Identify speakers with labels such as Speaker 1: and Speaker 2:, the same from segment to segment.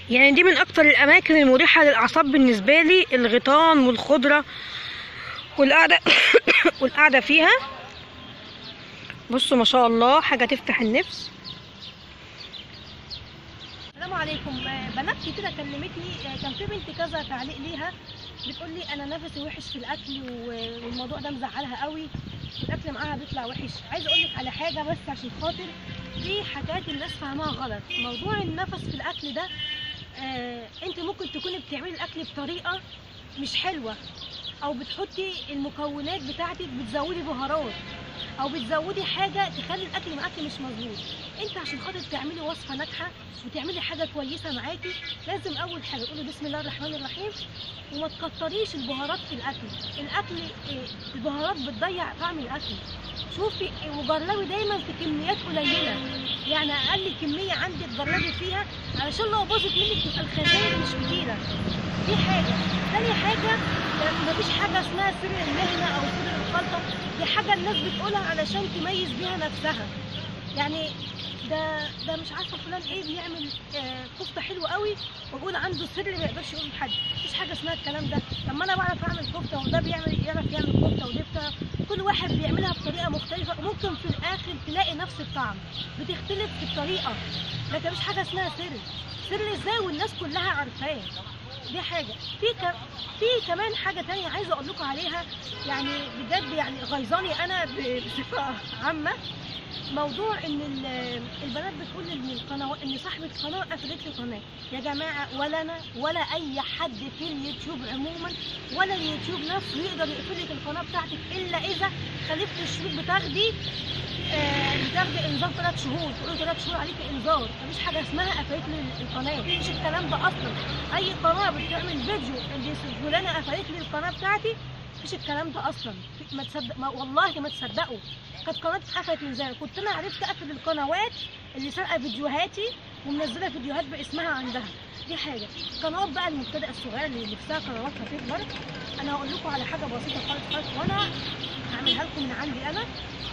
Speaker 1: يعني دي من اكتر الاماكن المريحه للاعصاب بالنسبه لي الغيطان والخضره والقعده والقعده فيها بصوا ما شاء الله حاجه تفتح النفس
Speaker 2: السلام عليكم آه، بنات كتيرة كلمتني آه، كان في بنت كذا تعليق ليها بتقول لي انا نفسي وحش في الاكل و- والموضوع ده مزعلها قوي الاكل معاها بيطلع وحش عايزه اقول لك على حاجه بس عشان خاطر في حاجات الناس فاهماها غلط موضوع النفس في الاكل ده آه انت ممكن تكوني بتعملي الاكل بطريقه مش حلوه او بتحطي المكونات بتاعتك بتزودي بهارات او بتزودي حاجه تخلي الاكل معاكي مش مظبوط انت عشان خاطر تعملي وصفه ناجحه وتعملي حاجه كويسه معاكي لازم اول حاجه تقولي بسم الله الرحمن الرحيم وما تكتريش البهارات في الاكل الاكل إيه، البهارات بتضيع طعم الاكل شوفي إيه، وجربي دايما في كميات قليله يعني اقل كميه عندك جربي فيها علشان لو باظت منك تبقى الخسائر مش كتيره دي حاجه تاني حاجه ما مفيش حاجه اسمها سر المهنه او سر الخلطه دي حاجه الناس بتقولها علشان تميز بيها نفسها يعني ده ده مش عارفه فلان ايه بيعمل آه، كفته حلوه قوي ويقول عنده سر ما يقدرش يقول لحد مفيش حاجه اسمها الكلام ده لما انا بعرف اعمل كفته وده بيعمل يعرف يعمل كفته ودي بتاع كل واحد بيعملها بطريقه مختلفه وممكن في الاخر تلاقي نفس الطعم بتختلف في الطريقه لكن مفيش حاجه اسمها سر سر ازاي والناس كلها عارفاه دي حاجه في ك... في كمان حاجه تانية عايزه اقول لكم عليها يعني بجد يعني غيظاني انا ب- بصفه عامه موضوع ان ال- البنات بتقول ان القناه ان صاحبه القناه قفلت لي قناه يا جماعه ولا انا ولا اي حد في اليوتيوب عموما ولا اليوتيوب نفسه يقدر يقفل لك القناه بتاعتك الا اذا خلفت الشروط بتاخدي آه، بتاخدي انذار ثلاث شهور تقولي ثلاث شهور عليكي انذار مفيش حاجه اسمها قفلت لي القناه مفيش الكلام ده اصلا اي قناه بتعمل فيديو اللي فلانه قفلت لي القناه بتاعتي مفيش الكلام ده اصلا ما تصدق ما والله ما تصدقوا كانت قناتي اتقفلت من زمان كنت انا عرفت اقفل القنوات اللي سارقه فيديوهاتي ومنزله فيديوهات باسمها عندها دي حاجه قنوات بقى المبتدئه الصغيره اللي نفسها قنواتها تكبر انا هقول لكم على حاجه بسيطه خالص خالص وانا هعملها لكم من عندي انا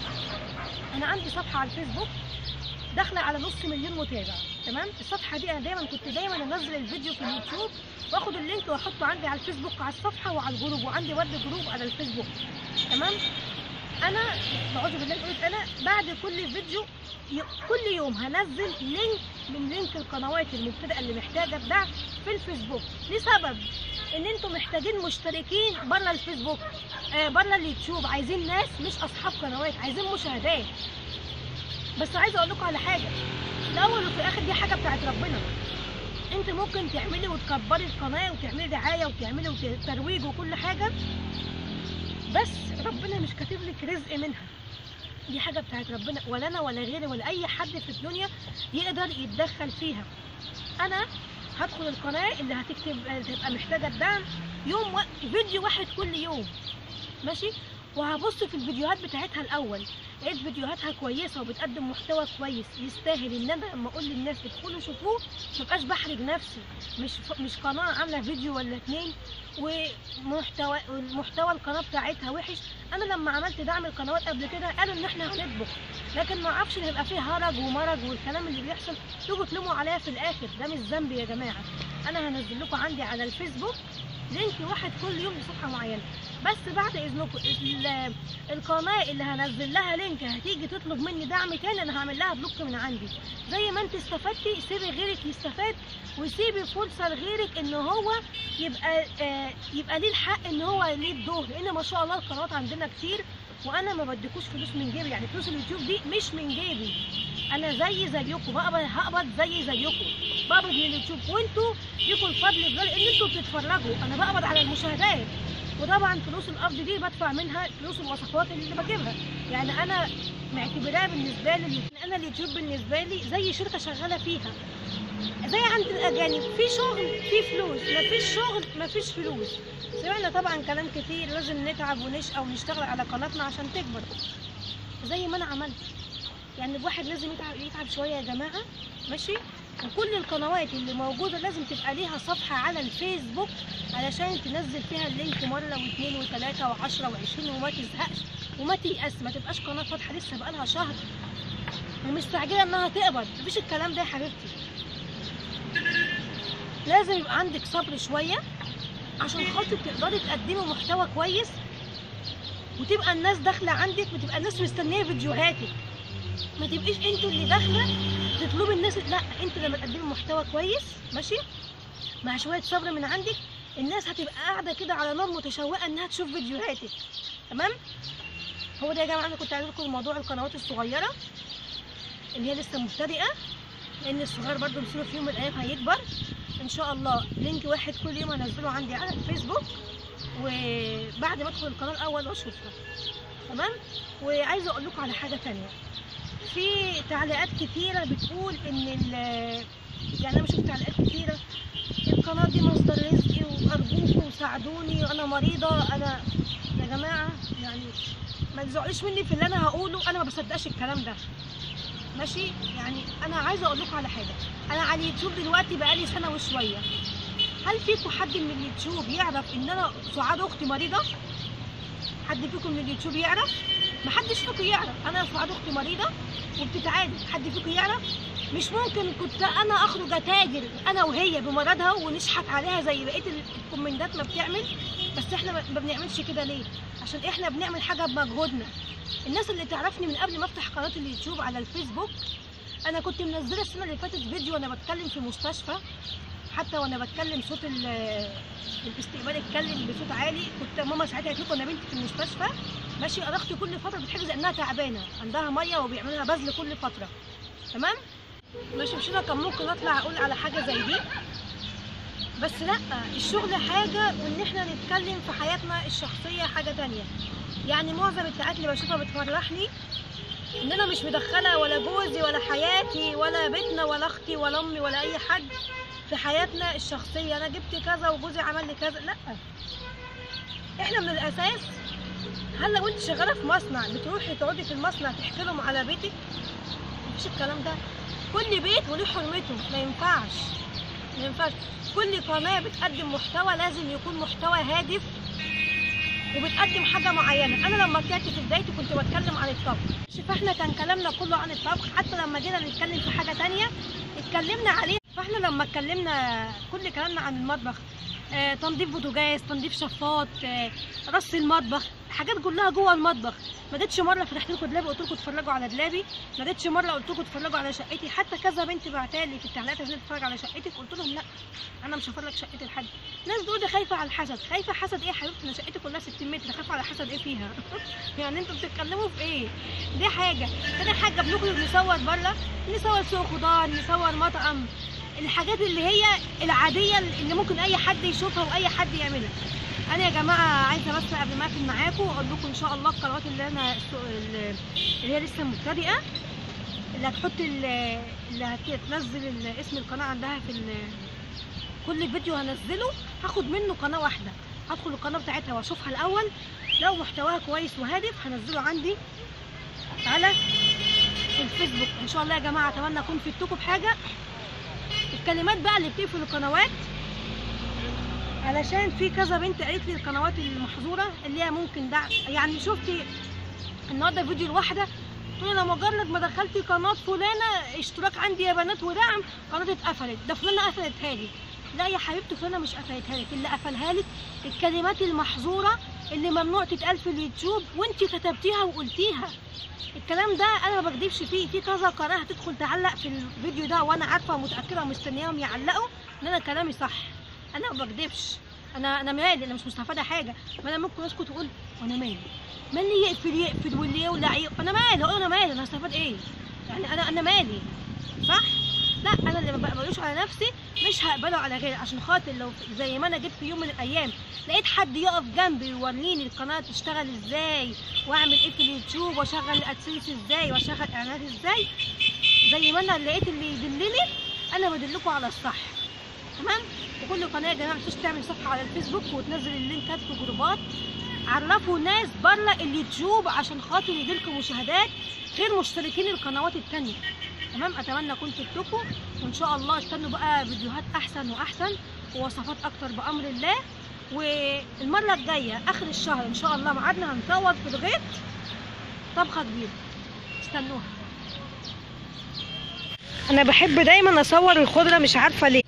Speaker 2: انا عندي صفحه على الفيسبوك داخله على نص مليون متابع تمام الصفحه دي انا دايما كنت دايما انزل الفيديو في اليوتيوب واخد اللينك واحطه عندي على الفيسبوك على الصفحه وعلى الجروب وعندي ورد جروب على الفيسبوك تمام انا بعوذ بالله قلت انا بعد كل فيديو ي- كل يوم هنزل لينك من لينك القنوات المبتدئه اللي محتاجه الدعم في الفيسبوك لسبب ان انتم محتاجين مشتركين بره الفيسبوك آه بره اليوتيوب عايزين ناس مش اصحاب قنوات عايزين مشاهدات بس عايزه اقول لكم على حاجه الاول وفي الاخر دي حاجه بتاعت ربنا انت ممكن تعملي وتكبري القناه وتعملي دعايه وتعملي وت- ترويج وكل حاجه بس ربنا مش كاتب لك رزق منها دي حاجه بتاعت ربنا ولا انا ولا غيري ولا اي حد في الدنيا يقدر يتدخل فيها انا هدخل القناه اللي هتكتب تبقى محتاجه الدعم يوم و... فيديو واحد كل يوم ماشي وهبص في الفيديوهات بتاعتها الاول لقيت فيديوهاتها كويسه وبتقدم محتوى كويس يستاهل ان انا لما اقول للناس ادخلوا شوفوه مبقاش بحرج نفسي مش مش قناه عامله فيديو ولا اتنين ومحتوى محتوى القناه بتاعتها وحش انا لما عملت دعم القنوات قبل كده قالوا ان احنا هنطبخ لكن ما اعرفش ان يبقى فيه هرج ومرج والكلام اللي بيحصل تيجوا تلوموا عليا في الاخر ده مش ذنبي يا جماعه انا هنزل لكم عندي على الفيسبوك لينك واحد كل يوم لصفحه معينه بس بعد اذنكم ال- القناه اللي هنزل لها لينك هتيجي تطلب مني دعم تاني انا هعمل لها بلوك من عندي زي ما انت استفدتي سيبي غيرك يستفاد وسيبي فرصه لغيرك ان هو يبقى آه يبقى ليه الحق ان هو ليه الدور لان ما شاء الله القنوات عندنا كتير وانا ما بديكوش فلوس من جيبي يعني فلوس اليوتيوب دي مش من جيبي انا زي زيكم بقبض هقبض زي زيكم بقبض من اليوتيوب وانتوا ليكوا الفضل في ذلك ان انتوا بتتفرجوا انا بقبض على المشاهدات وطبعا فلوس القبض دي بدفع منها فلوس الوصفات اللي بجيبها يعني انا معتبراها بالنسبه لي انا اليوتيوب بالنسبه لي زي شركه شغاله فيها زي عند الاجانب في شغل في فلوس مفيش شغل مفيش فلوس سمعنا طبعا كلام كتير لازم نتعب ونشقى ونشتغل على قناتنا عشان تكبر زي ما انا عملت يعني الواحد لازم يتعب يتعب شويه يا جماعه ماشي وكل القنوات اللي موجوده لازم تبقى ليها صفحه على الفيسبوك علشان تنزل فيها اللينك مره واثنين وثلاثه وعشرة وعشرين وما تزهقش وما تيأس ما تبقاش قناه فاتحه لسه بقالها شهر ومستعجله انها تقبض مفيش الكلام ده يا حبيبتي لازم يبقى عندك صبر شويه عشان خاطر تقدري تقدمي محتوى كويس وتبقى الناس داخله عندك وتبقى الناس مستنيه فيديوهاتك ما تبقيش انت اللي داخله تطلبي الناس لا انت لما تقدمي محتوى كويس ماشي مع شويه صبر من عندك الناس هتبقى قاعده كده على نار متشوقه انها تشوف فيديوهاتك تمام هو ده يا جماعه انا كنت عايزه لكم موضوع القنوات الصغيره اللي هي لسه مبتدئه لان الصغير برضو مصيره في يوم من الايام هيكبر ان شاء الله لينك واحد كل يوم هنزله عندي على الفيسبوك وبعد ما ادخل القناه الاول واشوفها تمام وعايزه اقول لكم على حاجه تانية في تعليقات كتيره بتقول ان ال يعني انا بشوف تعليقات كتيره القناه دي مصدر رزقي وارجوكم ساعدوني انا مريضه انا يا جماعه يعني ما تزعلوش مني في اللي انا هقوله انا ما بصدقش الكلام ده ماشي يعني انا عايزه اقول لكم على حاجه انا على اليوتيوب دلوقتي بقالي سنه وشويه هل فيكم حد من اليوتيوب يعرف ان انا سعاد اختي مريضه حد فيكم من اليوتيوب يعرف محدش فيكم يعرف انا سعاد اختي مريضه وبتتعالج حد فيكم يعرف مش ممكن كنت انا اخرج اتاجر انا وهي بمرضها ونشحت عليها زي بقيه الكومنتات ما بتعمل بس احنا ما بنعملش كده ليه عشان احنا بنعمل حاجه بمجهودنا الناس اللي تعرفني من قبل ما افتح قناه اليوتيوب على الفيسبوك انا كنت منزله السنه اللي فاتت فيديو وانا بتكلم في مستشفى حتى وانا بتكلم صوت ال- الاستقبال اتكلم بصوت عالي كنت ماما ساعتها قالت لكم انا بنتي في المستشفى ماشي اختي كل فتره بتحجز لانها تعبانه عندها ميه وبيعملها بذل كل فتره تمام ماشي مش انا كان ممكن اطلع اقول على حاجه زي دي بس لا الشغل حاجه وان احنا نتكلم في حياتنا الشخصيه حاجه تانية يعني معظم التعات اللي بشوفها بتفرحني ان انا مش مدخله ولا جوزي ولا حياتي ولا بيتنا ولا اختي ولا امي ولا اي حد في حياتنا الشخصيه انا جبت كذا وجوزي عمل لي كذا لا احنا من الاساس هل لو انت شغاله في مصنع بتروحي تقعدي في المصنع تحكي لهم على بيتك مفيش الكلام ده كل بيت وله حرمته ما ينفعش ما ينفعش كل قناه بتقدم محتوى لازم يكون محتوى هادف وبتقدم حاجه معينه انا لما طلعت في بدايتي كنت بتكلم عن الطبخ فاحنا كان كلامنا كله عن الطبخ حتى لما جينا نتكلم في حاجه تانية اتكلمنا عليه فاحنا لما اتكلمنا كل كلامنا عن المطبخ آه، تنظيف بوتاجاز تنظيف شفاط آه، رص المطبخ حاجات كلها جوه المطبخ ما جيتش مره فتحت لكم دلابي قلت لكم اتفرجوا على دلابي ما جيتش مره قلت لكم اتفرجوا على شقتي حتى كذا بنت بعتالي في التعليقات عشان تتفرج على شقتك قلت لهم لا انا مش هفرج شقتي لحد ناس بتقول دي خايفه على الحسد خايفه حسد ايه يا حبيبتي انا شقتي كلها 60 متر خايفه على حسد ايه فيها يعني انتوا بتتكلموا في ايه دي حاجه تاني حاجه بنخرج نصور بره نصور سوق خضار نصور مطعم الحاجات اللي هي العاديه اللي ممكن اي حد يشوفها واي حد يعملها انا يا جماعه عايزه بس قبل ما اقفل معاكم اقول لكم ان شاء الله القنوات اللي انا اللي هي لسه مبتدئه اللي هتحط ال- اللي هتنزل ال- اسم القناه عندها في ال- كل فيديو هنزله هاخد منه قناه واحده هدخل القناه بتاعتها واشوفها الاول لو محتواها كويس وهادف هنزله عندي على الفيسبوك ان شاء الله يا جماعه اتمنى اكون فدتكم بحاجه الكلمات بقى اللي بتقفل القنوات علشان في كذا بنت قالت لي القنوات المحظوره اللي هي ممكن دعم يعني شفتي النهارده فيديو الواحده تقول انا مجرد ما دخلتي قناه فلانه اشتراك عندي يا بنات ودعم قناتي اتقفلت ده فلانه قفلتها لي لا يا حبيبتي فلانه مش قفلتها لك اللي قفلها لك الكلمات المحظوره اللي ممنوع تتقال في اليوتيوب وانت كتبتيها وقلتيها الكلام ده انا ما بكدبش فيه في كذا قناه هتدخل تعلق في الفيديو ده وانا عارفه ومتاكده ومستنياهم يعلقوا ان انا كلامي صح انا ما بكدبش انا انا مالي انا مش مستفاده حاجه ما انا ممكن اسكت واقول وانا مالي مالي يقفل يقفل واللي يولع يقفل انا مالي اقول انا مالي انا هستفاد ايه يعني انا انا مالي صح لا انا اللي ما بقبلوش على نفسي مش هقبله على غيري عشان خاطر لو زي ما انا جيت في يوم من الايام لقيت حد يقف جنبي يوريني القناه تشتغل ازاي واعمل ايه في اليوتيوب واشغل الادسنس ازاي واشغل اعلانات ازاي زي ما انا لقيت اللي يدلني انا بدلكم على الصح تمام وكل قناه يا جماعه مش تعمل صفحه على الفيسبوك وتنزل اللينكات في جروبات عرفوا ناس بره اليوتيوب عشان خاطر يجيلكم مشاهدات غير مشتركين القنوات التانية تمام اتمنى اكون فدتكم وان شاء الله استنوا بقى فيديوهات احسن واحسن ووصفات اكتر بامر الله والمره الجايه اخر الشهر ان شاء الله ميعادنا هنصور في الغيط طبخه كبيره استنوها انا بحب دايما اصور الخضره مش عارفه ليه